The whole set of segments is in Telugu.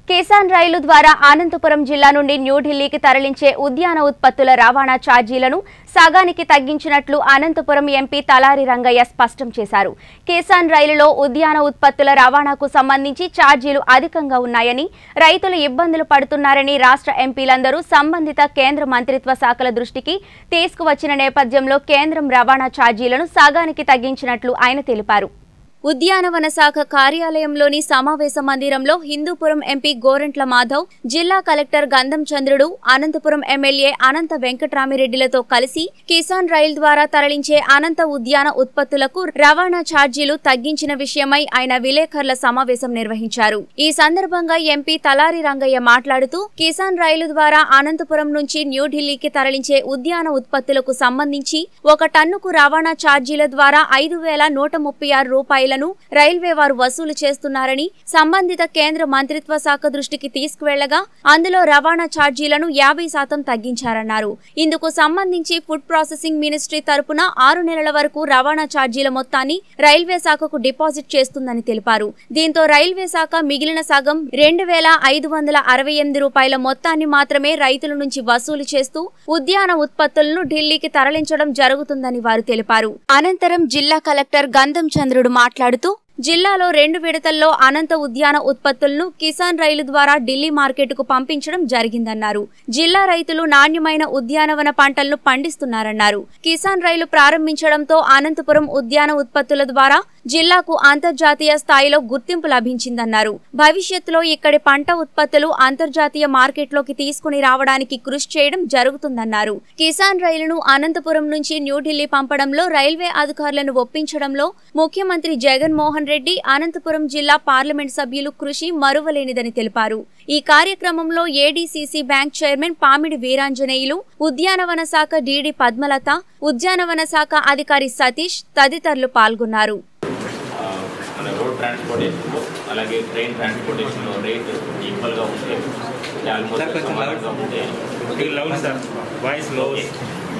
కిసాన్ రైలు ద్వారా అనంతపురం జిల్లా నుండి న్యూఢిల్లీకి తరలించే ఉద్యాన ఉత్పత్తుల రవాణా ఛార్జీలను సగానికి తగ్గించినట్లు అనంతపురం ఎంపీ తలారి రంగయ్య స్పష్టం చేశారు కిసాన్ రైలులో ఉద్యాన ఉత్పత్తుల రవాణాకు సంబంధించి ఛార్జీలు అధికంగా ఉన్నాయని రైతులు ఇబ్బందులు పడుతున్నారని రాష్ట్ర ఎంపీలందరూ సంబంధిత కేంద్ర మంత్రిత్వ శాఖల దృష్టికి తీసుకువచ్చిన నేపథ్యంలో కేంద్రం రవాణా ఛార్జీలను సగానికి తగ్గించినట్లు ఆయన తెలిపారు ఉద్యానవన శాఖ కార్యాలయంలోని సమావేశ మందిరంలో హిందూపురం ఎంపీ గోరంట్ల మాధవ్ జిల్లా కలెక్టర్ గంధం చంద్రుడు అనంతపురం ఎమ్మెల్యే అనంత వెంకట్రామిరెడ్డిలతో కలిసి కిసాన్ రైల్ ద్వారా తరలించే అనంత ఉద్యాన ఉత్పత్తులకు రవాణా ఛార్జీలు తగ్గించిన విషయమై ఆయన విలేకరుల సమావేశం నిర్వహించారు ఈ సందర్భంగా ఎంపీ తలారి రంగయ్య మాట్లాడుతూ కిసాన్ రైలు ద్వారా అనంతపురం నుంచి న్యూఢిల్లీకి తరలించే ఉద్యాన ఉత్పత్తులకు సంబంధించి ఒక టన్నుకు రవాణా ఛార్జీల ద్వారా ఐదు వేల నూట ముప్పై ఆరు రూపాయలను రైల్వే వారు వసూలు చేస్తున్నారని సంబంధిత కేంద్ర మంత్రిత్వ శాఖ దృష్టికి తీసుకువెళ్లగా అందులో రవాణా ఛార్జీలను యాభై శాతం తగ్గించారన్నారు ఇందుకు సంబంధించి ఫుడ్ ప్రాసెసింగ్ మినిస్ట్రీ తరపున ఆరు నెలల వరకు రవాణా ఛార్జీల మొత్తాన్ని రైల్వే శాఖకు డిపాజిట్ చేస్తుందని తెలిపారు దీంతో రైల్వే శాఖ మిగిలిన సగం రెండు వేల ఐదు వందల అరవై ఎనిమిది రూపాయల మొత్తాన్ని మాత్రమే రైతుల నుంచి వసూలు చేస్తూ ఉద్యాన ఉత్పత్తులను ఢిల్లీకి తరలించడం జరుగుతుందని వారు తెలిపారు అనంతరం జిల్లా కలెక్టర్ గంధం చంద్రుడు మాట్లాడుతూ జిల్లాలో రెండు విడతల్లో అనంత ఉద్యాన ఉత్పత్తులను కిసాన్ రైలు ద్వారా ఢిల్లీ మార్కెట్కు పంపించడం జరిగిందన్నారు జిల్లా రైతులు నాణ్యమైన ఉద్యానవన పంటలను పండిస్తున్నారన్నారు కిసాన్ రైలు ప్రారంభించడంతో అనంతపురం ఉద్యాన ఉత్పత్తుల ద్వారా జిల్లాకు అంతర్జాతీయ స్థాయిలో గుర్తింపు లభించిందన్నారు భవిష్యత్తులో ఇక్కడి పంట ఉత్పత్తులు అంతర్జాతీయ మార్కెట్లోకి తీసుకుని రావడానికి కృషి చేయడం జరుగుతుందన్నారు కిసాన్ రైలును అనంతపురం నుంచి న్యూఢిల్లీ పంపడంలో రైల్వే అధికారులను ఒప్పించడంలో ముఖ్యమంత్రి జగన్మోహన్ రెడ్డి అనంతపురం జిల్లా పార్లమెంట్ సభ్యులు కృషి మరువలేనిదని తెలిపారు ఈ కార్యక్రమంలో ADCC bank chairman Pamidi Veeranjaneyulu ఉద్యానవన శాఖ డీడీ పద్మలత ఉద్యానవన శాఖ అధికారి సతీష్ తదితరులు పాల్గొన్నారు ఆ, మన రోడ్ ట్రాన్స్పోర్టేషన్లో అలాగే ట్రైన్ ట్రాన్స్పోర్టేషన్లో రేట్ ఈక్వల్గా ఉంటే అంటే ఆల్మోస్ట్ సమానంగా ఉంటే కొద్దిగా లౌడ్ సార్ వాయిస్ లో ఓకే.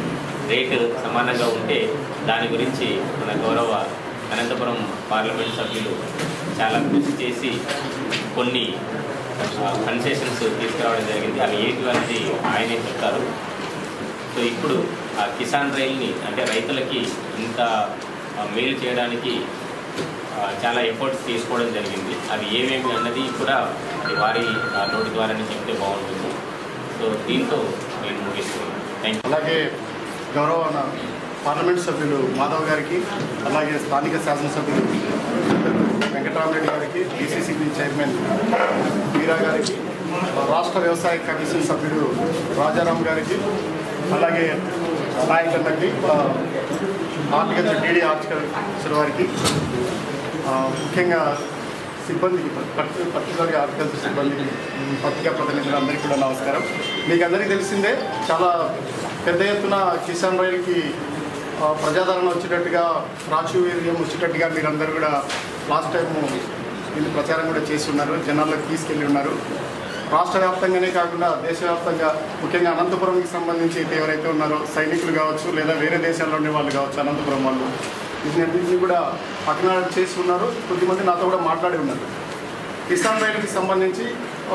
రేటు సమానంగా ఉంటే దాని గురించి మన గౌరవ అనంతపురం పార్లమెంట్ సభ్యులు చాలా కృషి చేసి కొన్ని కన్సెషన్స్ తీసుకురావడం జరిగింది అవి ఏంటి అనేది ఆయనే చెప్తారు సో ఇప్పుడు ఆ కిసాన్ రైల్ని అంటే రైతులకి ఇంత ఆ, మేలు చేయడానికి ఆ, చాలా ఎఫర్ట్స్ తీసుకోవడం జరిగింది అవి ఏమేమి అన్నది కూడా అది వారి ఆ, నోటి ద్వారానే చెప్తే బాగుంటుంది సో దీంతో నేను ముగిస్తున్నాను థ్యాంక్ యూ అలాగే గౌరవ నా పార్లమెంట్ సభ్యులు మాధవ్ గారికి అలాగే స్థానిక శాసనసభ్యులు వెంకటరామరెడ్డి గారికి డిసిసిబి చైర్మన్ వీరా గారికి రాష్ట్ర వ్యవసాయ కమిషన్ సభ్యుడు రాజారాం గారికి అలాగే నాయకులకి హార్టికల్చర్ డీడీ హార్టికల్చర్ వారికి ఆ, ముఖ్యంగా సిబ్బందికి పర్టి- పర్టికులర్గా హార్టికల్చర్ సిబ్బందికి పత్రికా ప్రతినిధులందరికీ కూడా నమస్కారం మీకు అందరికీ తెలిసిందే చాలా పెద్ద ఎత్తున కిసాన్ రైలుకి ఆ, ప్రజాదరణ వచ్చేటట్టుగా ప్రాచుర్యం వచ్చేటట్టుగా మీరందరూ కూడా లాస్ట్ టైం దీన్ని ప్రచారం కూడా చేసి ఉన్నారు జనాల్లోకి తీసుకెళ్ళి ఉన్నారు రాష్ట్ర వ్యాప్తంగానే కాకుండా దేశవ్యాప్తంగా ముఖ్యంగా అనంతపురంకి సంబంధించి అయితే ఎవరైతే ఉన్నారో సైనికులు కావచ్చు లేదా వేరే దేశాల్లో ఉండే వాళ్ళు కావచ్చు అనంతపురం వాళ్ళు వీటిని కూడా అక్నాలెడ్జ్ చేసి ఉన్నారు కొద్దిమంది నాతో కూడా మాట్లాడి ఉన్నారు కిసాన్ రైలుకి సంబంధించి ఆ,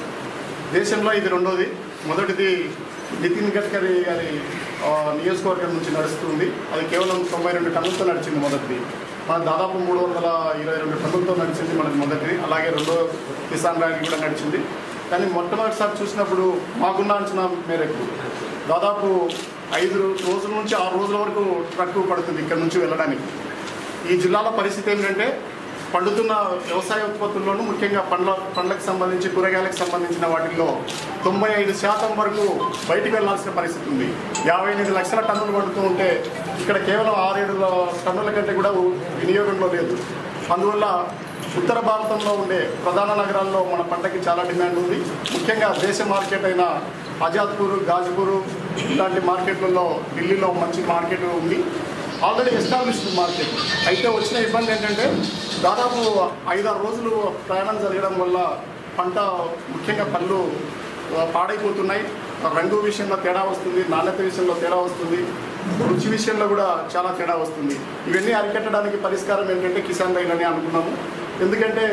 దేశంలో ఇది రెండోది మొదటిది నితిన్ గడ్కరీ గారి ఆ, నియోజకవర్గం నుంచి నడుస్తుంది అది కేవలం తొంభై రెండు టన్నులతో నడిచింది మొదటిది మన దాదాపు మూడు వందల ఇరవై రెండు టన్నులతో నడిచింది మనకి మొదటిది అలాగే రెండో కిసాన్ రైలు కూడా నడిచింది కానీ మొట్టమొదటిసారి చూసినప్పుడు మాకున్న అంచనా మేరకు దాదాపు ఐదు రోజుల నుంచి ఆరు రోజుల వరకు ట్రక్కు పడుతుంది ఇక్కడ నుంచి వెళ్ళడానికి ఈ జిల్లాల పరిస్థితి ఏంటంటే పండుతున్న వ్యవసాయ ఉత్పత్తుల్లోనూ ముఖ్యంగా పండ్ల పండ్లకు సంబంధించి కూరగాయలకు సంబంధించిన వాటిల్లో తొంభై ఐదు శాతం వరకు బయటికి వెళ్లాల్సిన పరిస్థితి ఉంది యాభై ఎనిమిది లక్షల టన్నులు పండుతూ ఉంటే ఇక్కడ కేవలం ఆరేడు టన్నుల కంటే కూడా వినియోగంలో లేదు అందువల్ల ఉత్తర భారతంలో ఉండే ప్రధాన నగరాల్లో మన పంటకి చాలా డిమాండ్ ఉంది ముఖ్యంగా దేశ మార్కెట్ అయిన ఆజాద్పూర్ గాజ్పూర్ ఇలాంటి మార్కెట్లలో ఢిల్లీలో మంచి మార్కెట్ ఉంది ఆల్రెడీ ఎస్టాబ్లిష్డ్ మార్కెట్ అయితే వచ్చిన ఇబ్బంది ఏంటంటే దాదాపు ఐదారు రోజులు ప్రయాణం జరగడం వల్ల పంట ముఖ్యంగా పళ్ళు ఆ, పాడైపోతున్నాయి రంగు విషయంలో తేడా వస్తుంది నాణ్యత విషయంలో తేడా వస్తుంది రుచి విషయంలో కూడా చాలా తేడా వస్తుంది ఇవన్నీ అరికట్టడానికి పరిష్కారం ఏంటంటే కిసాన్ రైల్ అని అనుకున్నాము ఎందుకంటే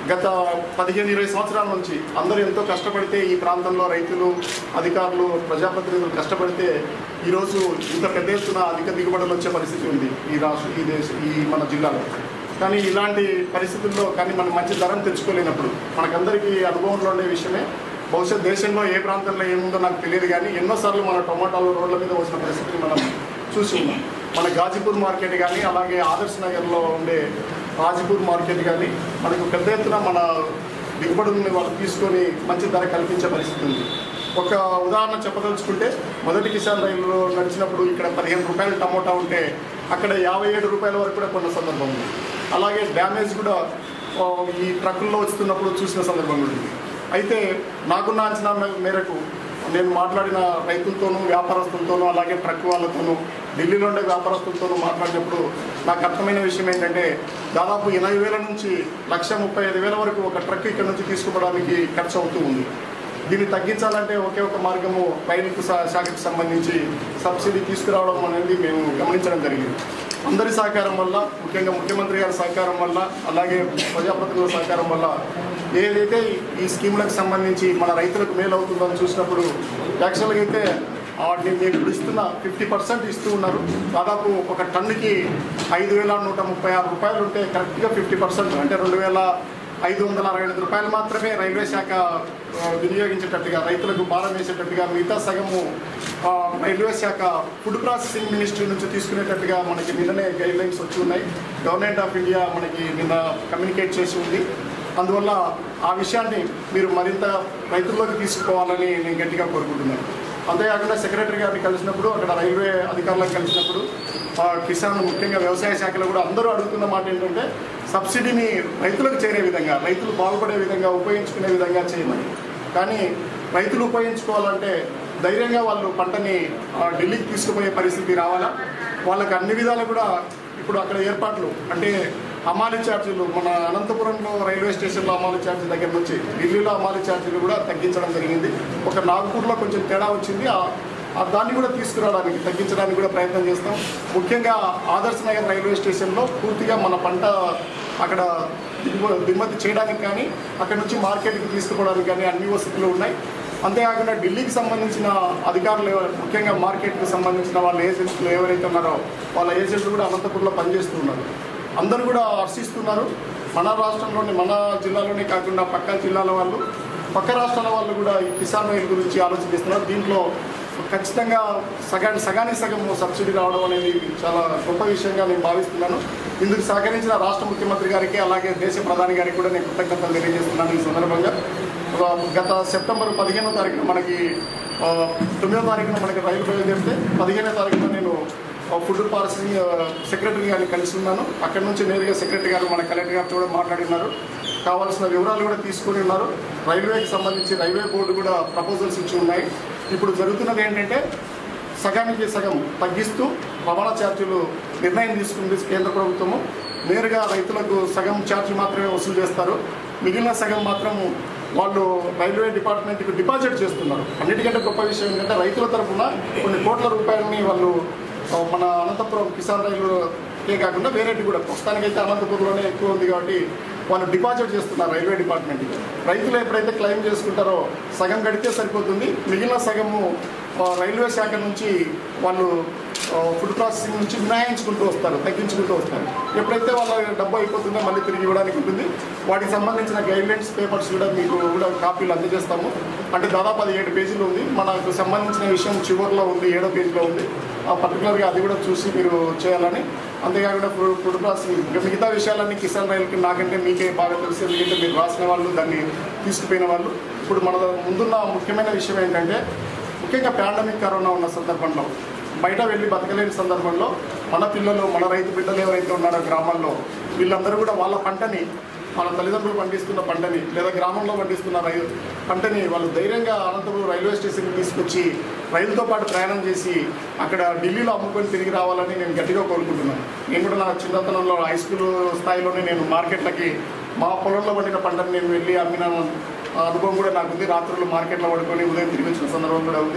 గత పదిహేను ఇరవై సంవత్సరాల నుంచి అందరూ ఎంతో కష్టపడితే ఈ ప్రాంతంలో రైతులు అధికారులు ప్రజాప్రతినిధులు కష్టపడితే ఈరోజు ఇంత పెద్ద ఎత్తున అధిక దిగుబడులు వచ్చే పరిస్థితి ఉంది ఈ రాష్ట్ర ఈ దేశ ఈ మన జిల్లాలో కానీ ఇలాంటి పరిస్థితుల్లో కానీ మనం మంచి ధరను తెచ్చుకోలేనప్పుడు మనకందరికీ అనుభవంలో ఉండే విషయమే బహుశా దేశంలో ఏ ప్రాంతంలో ఏముందో నాకు తెలియదు కానీ ఎన్నోసార్లు మన టొమాటోలు రోడ్ల మీద వచ్చిన పరిస్థితిని మనం చూసి ఉన్నాం మన గాజీపూర్ మార్కెట్ కానీ అలాగే ఆదర్శ్ నగర్లో ఉండే గాజీపూర్ మార్కెట్ కానీ మనకు పెద్ద ఎత్తున మన దిగుబడుల్ని వాళ్ళు తీసుకొని మంచి ధర కల్పించే పరిస్థితి ఉంది ఒక ఉదాహరణ చెప్పదలుచుకుంటే మొదటి కిసాన్ రైలులో నడిచినప్పుడు ఇక్కడ పదిహేను రూపాయలు టమోటా ఉంటే అక్కడ యాభై ఏడు రూపాయల వరకు కూడా కొన్న సందర్భం ఉంది అలాగే డ్యామేజ్ కూడా ఆ, ఈ ట్రక్కుల్లో వస్తున్నప్పుడు చూసిన సందర్భం కూడా ఉంది అయితే నాకున్న అంచనా మే- మేరకు నేను మాట్లాడిన రైతులతోనూ వ్యాపారస్తులతోనూ అలాగే ట్రక్ వాళ్ళతోనూ ఢిల్లీలో ఉండే వ్యాపారస్తులతోనూ మాట్లాడినప్పుడు నాకు అర్థమైన విషయం ఏంటంటే దాదాపు ఎనభై వేల నుంచి లక్ష ముప్పై ఐదు వేల వరకు ఒక ట్రక్ ఇక్కడ నుంచి తీసుకుపోవడానికి ఖర్చు అవుతూ ఉంది దీన్ని తగ్గించాలంటే ఒకే ఒక మార్గము రైలుకు శా- శాఖకు సంబంధించి సబ్సిడీ తీసుకురావడం అనేది మేము గమనించడం జరిగింది అందరి సహకారం వల్ల ముఖ్యంగా ముఖ్యమంత్రి గారి సహకారం వల్ల అలాగే ప్రజాప్రతినిధుల సహకారం వల్ల ఏదైతే ఈ స్కీములకు సంబంధించి మన రైతులకు మేలు అవుతుందో అని చూసినప్పుడు యాక్చువల్గా అయితే ఆ, నేను మీకు ఇప్పుడు ఇస్తున్న ఫిఫ్టీ పర్సెంట్ ఇస్తూ ఉన్నారు దాదాపు ఒక టన్నుకి ఐదు వేల నూట ముప్పై ఆరు రూపాయలు ఉంటే కరెక్ట్గా ఫిఫ్టీ పర్సెంట్ అంటే రెండు వేల ఐదు వందల అరవై ఎనిమిది రూపాయలు మాత్రమే రైల్వే శాఖ ఆ, వినియోగించేటట్టుగా రైతులకు భారం వేసేటట్టుగా మిగతా సగము ఆ, రైల్వే శాఖ ఫుడ్ ప్రాసెసింగ్ మినిస్ట్రీ నుంచి తీసుకునేటట్టుగా మనకి నిన్ననే గైడ్ లైన్స్ వచ్చి ఉన్నాయి గవర్నమెంట్ ఆఫ్ ఇండియా మనకి నిన్న కమ్యూనికేట్ చేసి ఉంది అందువల్ల ఆ విషయాన్ని మీరు మరింత రైతుల్లోకి తీసుకుపోవాలని నేను గట్టిగా కోరుకుంటున్నాను అంతేకాకుండా సెక్రటరీ గారిని కలిసినప్పుడు అక్కడ రైల్వే అధికారులను కలిసినప్పుడు ఆ, కిసాన్ ముఖ్యంగా వ్యవసాయ శాఖలో కూడా అందరూ అడుగుతున్న మాట ఏంటంటే సబ్సిడీని రైతులకు చేరే విధంగా రైతులు బాగుపడే విధంగా ఉపయోగించుకునే విధంగా చేయమని కానీ రైతులు ఉపయోగించుకోవాలంటే ధైర్యంగా వాళ్ళు పంటని ఆ, ఢిల్లీకి తీసుకుపోయే పరిస్థితి రావాలా వాళ్ళకి అన్ని విధాలు కూడా ఇప్పుడు అక్కడ ఏర్పాట్లు అంటే అమాలి ఛార్జీలు మన అనంతపురంలో రైల్వే స్టేషన్లో అమాలి ఛార్జీ దగ్గర నుంచి ఢిల్లీలో అమాలి ఛార్జీలు కూడా తగ్గించడం జరిగింది ఒక నాగ్పూర్లో కొంచెం తేడా వచ్చింది ఆ ఆ దాన్ని కూడా తీసుకురావడానికి తగ్గించడానికి కూడా ప్రయత్నం చేస్తాం ముఖ్యంగా ఆదర్శ్ నగర్ రైల్వే స్టేషన్లో పూర్తిగా మన పంట అక్కడ దిగుమ- దిగుమతి చేయడానికి కానీ అక్కడ నుంచి మార్కెట్కి తీసుకుపోవడానికి కానీ అన్ని వసతులు ఉన్నాయి అంతేకాకుండా ఢిల్లీకి సంబంధించిన అధికారులు ఎవరు- ముఖ్యంగా మార్కెట్కి సంబంధించిన వాళ్ళ ఏజెంట్లు ఎవరైతే ఉన్నారో వాళ్ళ ఏజెంట్లు కూడా అనంతపురంలో పనిచేస్తూ ఉన్నారు అందరూ కూడా హర్షిస్తున్నారు మన రాష్ట్రంలోని మన జిల్లాలోనే కాకుండా పక్క జిల్లాల వాళ్ళు పక్క రాష్ట్రాల వాళ్ళు కూడా ఈ కిసాన్ రైలు గురించి ఆలోచిస్తున్నారు దీంట్లో ఖచ్చితంగా సగాన్ని సగానికి సగం సబ్సిడీ రావడం అనేది చాలా గొప్ప విషయంగా నేను భావిస్తున్నాను ఇందుకు సహకరించిన రాష్ట్ర ముఖ్యమంత్రి గారికి అలాగే దేశ ప్రధాని గారికి కూడా నేను కృతజ్ఞతలు తెలియజేస్తున్నాను ఈ సందర్భంగా ఒక గత సెప్టెంబర్ పదిహేనో తారీఖున మనకి ఆ, తొమ్మిదో తారీఖున మనకి రైలు బయలుదేరితే పదిహేనో తారీఖున నేను ఆ, ఫుడ్ పాలసీ ఆ, సెక్రటరీ గారిని కలిసి ఉన్నాను అక్కడి నుంచి నేరుగా సెక్రటరీ గారు మన కలెక్టర్ గారితో కూడా మాట్లాడినారు కావాల్సిన వివరాలు కూడా తీసుకుని ఉన్నారు రైల్వేకి సంబంధించి రైల్వే బోర్డు కూడా ప్రపోజల్స్ ఇచ్చి ఉన్నాయి ఇప్పుడు జరుగుతున్నది ఏంటంటే సగానికి సగం తగ్గిస్తూ రవాణా ఛార్జీలు నిర్ణయం తీసుకుంది కేంద్ర ప్రభుత్వము నేరుగా రైతులకు సగం ఛార్జ్ మాత్రమే వసూలు చేస్తారు మిగిలిన సగం మాత్రం వాళ్ళు రైల్వే డిపార్ట్మెంట్కి డిపాజిట్ చేస్తున్నారు అన్నిటికంటే గొప్ప విషయం ఏంటంటే రైతుల తరఫున కొన్ని కోట్ల రూపాయలని వాళ్ళు ఆ, మన అనంతపురం కిసాన్ రైలుకే కాకుండా వేరేటి కూడా ప్రస్తుతానికైతే అనంతపురంలోనే ఎక్కువ ఉంది కాబట్టి వాళ్ళు డిపాజిట్ చేస్తున్నారు రైల్వే డిపార్ట్మెంట్కి రైతులు ఎప్పుడైతే క్లెయిమ్ చేసుకుంటారో సగం గడితే సరిపోతుంది మిగిలిన సగము ఆ, రైల్వే శాఖ నుంచి వాళ్ళు ఆ, ఫుడ్ ప్రాసెసింగ్ నుంచి మినహాయించుకుంటూ వస్తారు తగ్గించుకుంటూ వస్తారు ఎప్పుడైతే వాళ్ళ డబ్బు అయిపోతుందో మళ్ళీ తిరిగి ఇవ్వడానికి ఉంటుంది వాటికి సంబంధించిన గైడ్లైన్స్ పేపర్స్ కూడా మీకు కూడా కాపీలు అందజేస్తాము అంటే దాదాపు అది ఏడు పేజీలు ఉంది మనకు సంబంధించిన విషయం చివరిలో ఉంది ఏడో పేజీలో ఉంది ఆ పర్టికులర్గా అది కూడా చూసి మీరు చేయాలని అంతేకాకుండా ఫుడ్ ఫుడ్ ప్రాసెసింగ్ ఇంకా మిగతా విషయాలన్నీ కిసాన్ రైలుకి నాకంటే మీకే బాగా తెలుసు ఎందుకంటే మీరు రాసిన వాళ్ళు దాన్ని తీసుకుపోయిన వాళ్ళు ఇప్పుడు మన ముందున్న ముఖ్యమైన విషయం ఏంటంటే ముఖ్యంగా పాండమిక్ కరోనా ఉన్న సందర్భంలో బయట వెళ్ళి బతకలేని సందర్భంలో మన పిల్లలు మన రైతు బిడ్డలు ఎవరైతే ఉన్నారో గ్రామాల్లో వీళ్ళందరూ కూడా వాళ్ళ పంటని వాళ్ళ తల్లిదండ్రులు పండిస్తున్న పంటని లేదా గ్రామంలో పండిస్తున్న రై పంటని వాళ్ళు ధైర్యంగా అనంతపురం రైల్వే స్టేషన్కి తీసుకొచ్చి రైలుతో పాటు ప్రయాణం చేసి అక్కడ ఢిల్లీలో అమ్ముకొని తిరిగి రావాలని నేను గట్టిగా కోరుకుంటున్నాను నేను కూడా నా చిన్నతనంలో హై స్కూల్ స్థాయిలోనే నేను మార్కెట్లకి మా పొలంలో పండిన పంటని నేను వెళ్ళి అమ్మిన ఆ అనుభవం కూడా నాకు ఉంది రాత్రులు మార్కెట్లో పడుకొని ఉదయం తిరిగి వచ్చిన సందర్భం కూడా ఉంది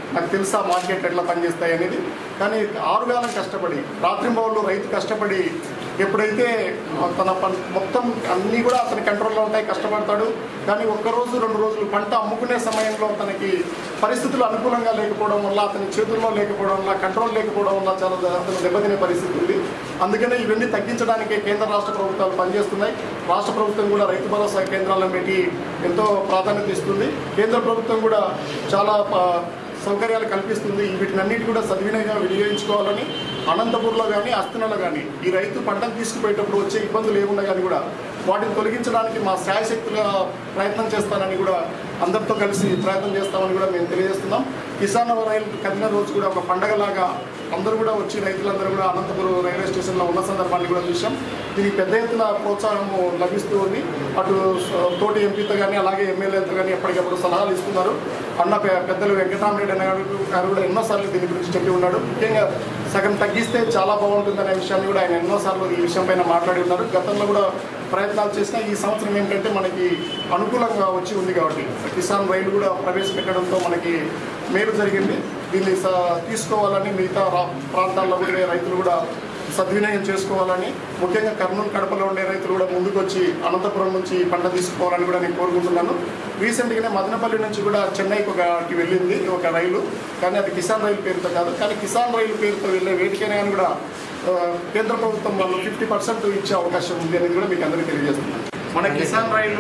నాకు తెలుసా మార్కెట్ ఎట్లా పనిచేస్తాయి అనేది కానీ ఆరుగాలం కష్టపడి రాత్రింబవళ్ళు రైతు కష్టపడి ఎప్పుడైతే తన పం మొత్తం అన్నీ కూడా అతని కంట్రోల్లో ఉంటాయి కష్టపడతాడు కానీ ఒక్కరోజు రెండు రోజులు పంట అమ్ముకునే సమయంలో తనకి పరిస్థితులు అనుకూలంగా లేకపోవడం వల్ల అతని చేతుల్లో లేకపోవడం వల్ల కంట్రోల్ లేకపోవడం వల్ల చాలా అతను దెబ్బతినే పరిస్థితి ఉంది అందుకనే ఇవన్నీ తగ్గించడానికి కేంద్ర రాష్ట్ర ప్రభుత్వాలు పనిచేస్తున్నాయి రాష్ట్ర ప్రభుత్వం కూడా రైతు భరోసా కేంద్రాలను పెట్టి ఎంతో ప్రాధాన్యత ఇస్తుంది కేంద్ర ప్రభుత్వం కూడా చాలా ప- సౌకర్యాలు కల్పిస్తుంది వీటినన్నిటి కూడా సద్వినియోగంగా వినియోగించుకోవాలని అనంతపూర్లో కానీ అస్తనలో కానీ ఈ రైతు పంటను తీసుకుపోయేటప్పుడు వచ్చే ఇబ్బందులు ఏమున్నా కానీ కూడా వాటిని తొలగించడానికి మా శాయశక్తుల ప్రయత్నం చేస్తానని కూడా అందరితో కలిసి ప్రయత్నం చేస్తామని కూడా మేము తెలియజేస్తున్నాం కిసాన్ రైలు కదిలిన రోజు కూడా ఒక పండగలాగా అందరూ కూడా వచ్చి రైతులందరూ కూడా అనంతపురం రైల్వే స్టేషన్లో ఉన్న సందర్భాన్ని కూడా చూసాం దీనికి పెద్ద ఎత్తున ప్రోత్సాహం లభిస్తూ ఉంది అటు స- తోటి ఎంపీతో కానీ అలాగే ఎమ్మెల్యేలతో కానీ ఎప్పటికప్పుడు సలహాలు ఇస్తున్నారు అన్న పె- పెద్దలు వెంకటరామరెడ్డి అన్న గారు గారు కూడా ఎన్నోసార్లు దీని గురించి చెప్పి ఉన్నాడు ముఖ్యంగా సగం తగ్గిస్తే చాలా బాగుంటుందనే విషయాన్ని కూడా ఆయన ఎన్నోసార్లు ఈ విషయం పైన మాట్లాడి ఉన్నారు గతంలో కూడా ప్రయత్నాలు చేసినా ఈ సంవత్సరం ఏంటంటే మనకి అనుకూలంగా వచ్చి ఉంది కాబట్టి కిసాన్ రైలు కూడా ప్రవేశపెట్టడంతో మనకి మేలు జరిగింది దీన్ని స- తీసుకోవాలని మిగతా రా- ప్రాంతాల్లో ఉండే రైతులు కూడా సద్వినియోగం చేసుకోవాలని ముఖ్యంగా కర్నూలు కడపలో ఉండే రైతులు కూడా ముందుకు వచ్చి అనంతపురం నుంచి ఈ పంట తీసుకోవాలని కూడా నేను కోరుకుంటున్నాను రీసెంట్గానే మదనపల్లి నుంచి కూడా చెన్నైకి ఒకటి వెళ్ళింది ఒక రైలు కానీ అది కిసాన్ రైలు పేరుతో కాదు కానీ కిసాన్ రైలు పేరుతో వెళ్ళే వేటికైనా కానీ కూడా ఆ, కేంద్ర ప్రభుత్వం వాళ్ళు ఫిఫ్టీ పర్సెంట్ ఇచ్చే అవకాశం ఉంది అనేది కూడా మీకు అందరికీ తెలియజేస్తున్నాను మన కిసాన్ రైలు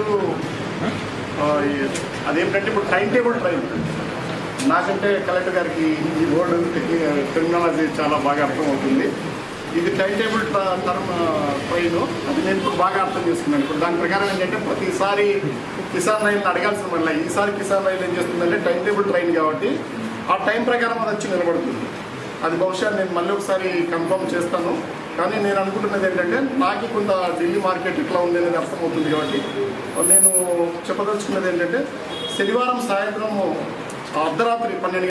ఆ, ఈ- అదేంటంటే ఇప్పుడు టైం టేబుల్ ట్రైన్ నాకంటే కలెక్టర్ గారికి ఈ బోర్డు టెక్నాలజీ చాలా బాగా అర్థమవుతుంది ఇది టైం టేబుల్ ట- టర్మ్ ట్రైన్ అది నేను ఇప్పుడు బాగా అర్థం చేసుకున్నాను ఇప్పుడు దాని ప్రకారం ఏంటంటే ప్రతిసారి కిసాన్ రైలు అడగాల్సిన వల్ల ఈసారి కిసాన్ రైలు ఏం చేస్తుందంటే టైం టేబుల్ ట్రైన్ కాబట్టి ఆ టైం ప్రకారం అది వచ్చి నిలబడుతుంది అది బహుశా నేను మళ్ళీ ఒకసారి కన్ఫర్మ్ చేస్తాను కానీ నేను అనుకుంటున్నది ఏంటంటే నాకు కొంత ఢిల్లీ మార్కెట్ ఎట్లా ఉంది అనేది అర్థమవుతుంది కాబట్టి నేను చెప్పదలుచుకున్నది ఏంటంటే శనివారం సాయంత్రం అర్ధరాత్రి పన్నెండు